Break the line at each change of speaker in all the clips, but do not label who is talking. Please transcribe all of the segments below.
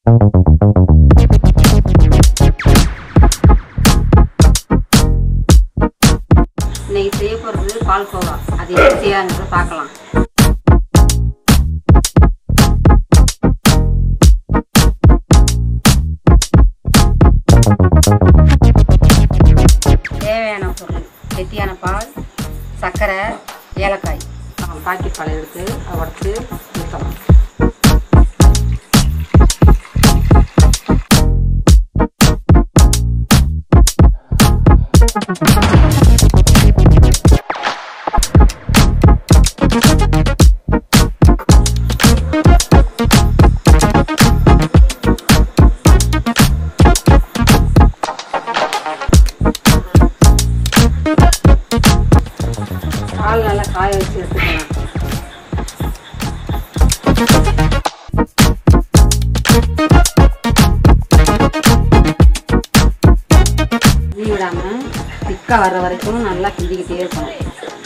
இன்னைக்கு செய்ய போகிறது பால்கோவா அது எப்படி செய்யலாங்கிறத பார்க்கலாம் தேவையான பொருள் கெட்டியான பால் சர்க்கரை ஏலக்காய் அப்புறம் பாக்கெட் பால் எடுத்து அதை உடச்சி ஊற்றலாம் பால் நல்லா காய வச்சு எடுத்துக்கலாம் தீ விடாம திக்கா வர்ற வரைக்கும் நல்லா கிண்டிக்கிட்டே இருக்கணும்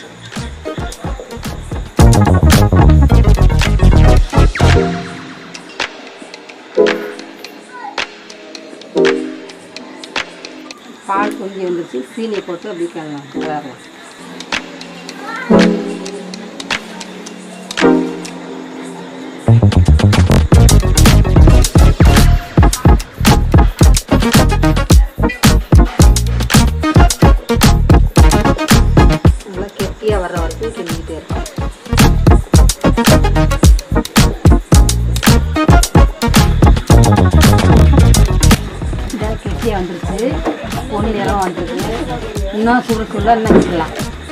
பால் கொஞ்சம் வந்துச்சு சீனியை போட்டு அப்படியே கிளறலாம் கிளறலாம் நல்லா கெட்டியாக வர்ற வரைக்கும் கிண்டிக்கிட்டே இருக்கும் இதாக கெட்டியாக வந்துருச்சு பொண்ணு நிறம் வந்துருக்கு இன்னும் சுட சுட இன்னும் கிண்டலாம்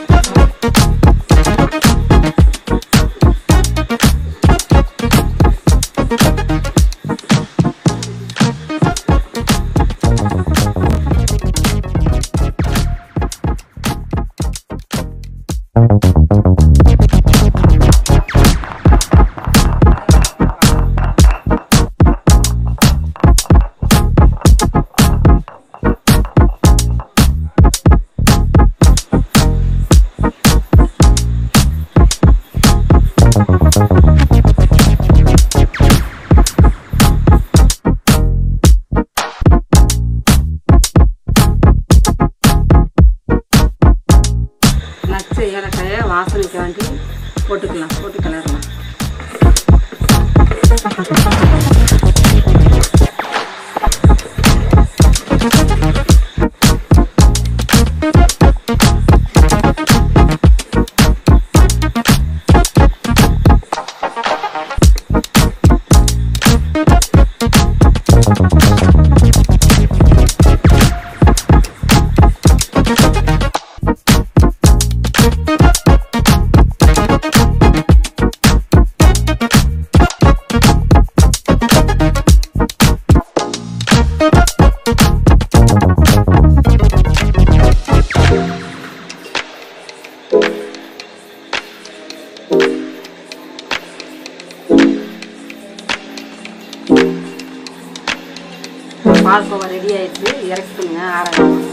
நச்சு ஏலக்காயை வாசனைக்கு வேண்டி போட்டுக்கலாம் போட்டு கிளறலாம் பால்கோவா ரெடி ஆயிடுச்சு இறக்கிக்கணுங்க ஆறாங்க